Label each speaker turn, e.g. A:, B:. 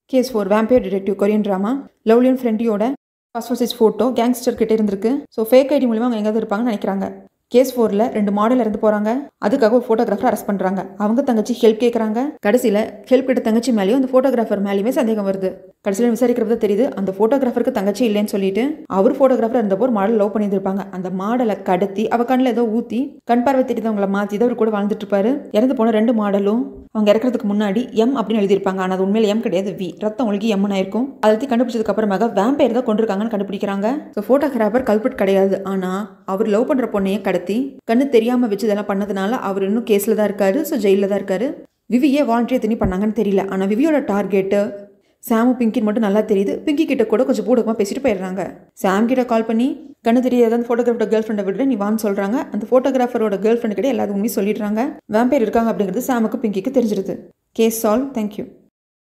A: case four vampire detective Korean drama லவ்லியன் ஃப்ரெண்டியோட passport size photo gangster கிட்டே இருந்திருக்கு ஸோ ஃபேக் ஐடி மூலிமா அவங்க எங்கேயாவது இருப்பாங்கன்னு நினைக்கிறாங்க கேஸ் ஃபோரில் ரெண்டு மாடல் இறந்து போகிறாங்க அதுக்காக ஒரு ஃபோட்டோகிராஃபர் அரெஸ்ட் பண்ணுறாங்க அவங்க தங்கச்சி ஹெல்ப் கேட்குறாங்க கடைசியில் ஹெல்ப் கிட்ட தங்கச்சி மேலேயும் அந்த ஃபோட்டோகிராஃபர் மேலேயுமே சந்தேகம் வருது கடைசியில் விசாரிக்கிறது தெரியுது அந்த ஃபோட்டோகிராஃபருக்கு தங்கச்சி இல்லைன்னு சொல்லிட்டு அவர் ஃபோட்டோகிராஃபர் இருந்தப்போ ஒரு மாடல் லவ் பண்ணியிருந்திருப்பாங்க அந்த மாடலை கடத்தி அவ கண்ணில் ஏதோ ஊற்றி கண் பார்வை தெரியாதவங்களை மாற்றி தான் அவர் கூட வாழ்ந்துட்டு இருப்பாரு இறந்து போன ரெண்டு மாடலும் அவங்க இறக்குறதுக்கு முன்னாடி எம் அப்படின்னு எழுதியிருப்பாங்க ஆனால் அது உண்மையில எம் கிடையாது வி ரத்தம் ஒழுகி எம்னு ஆயிருக்கும் அதை கண்டுபிடிச்சதுக்கு அப்புறமாக வேம்பயர் தான் கொண்டிருக்காங்கன்னு கண்டுபிடிக்கிறாங்க ஸோ ஃபோட்டோகிராஃபர் கல்பிட் கிடையாது ஆனால் அவர் லவ் பண்ணுற பொண்ணையே கடத்தி கண்ணு தெரியாமல் வச்சு இதெல்லாம் பண்ணதுனால அவர் இன்னும் கேஸில் தான் இருக்காரு ஸோ ஜெயிலில் தான் இருக்காரு விவியே வாலண்டியர் திணி பண்ணாங்கன்னு தெரியல ஆனால் விவியோட டார்கெட்டு சாமும் பிங்கின் மட்டும் நல்லா தெரியுது பிங்கி கிட்ட கூட கொஞ்சம் பூடகமாக பேசிட்டு போயிடுறாங்க சாம் கிட்ட கால் பண்ணி கண்ணு தெரியாத அந்த ஃபோட்டோகிராஃபரோட கேர்ள் ஃப்ரெண்டை விட நீ வான்னு சொல்கிறாங்க அந்த ஃபோட்டோகிராஃபரோட கேர்ள் ஃப்ரெண்டு கிட்ட எல்லாத்துக்குமே சொல்லிடுறாங்க வேம்பேர் இருக்காங்க அப்படிங்கிறது சாமுக்கு பிங்கிக்கு தெரிஞ்சிருது கேஸ் சால்வ் தேங்க்யூ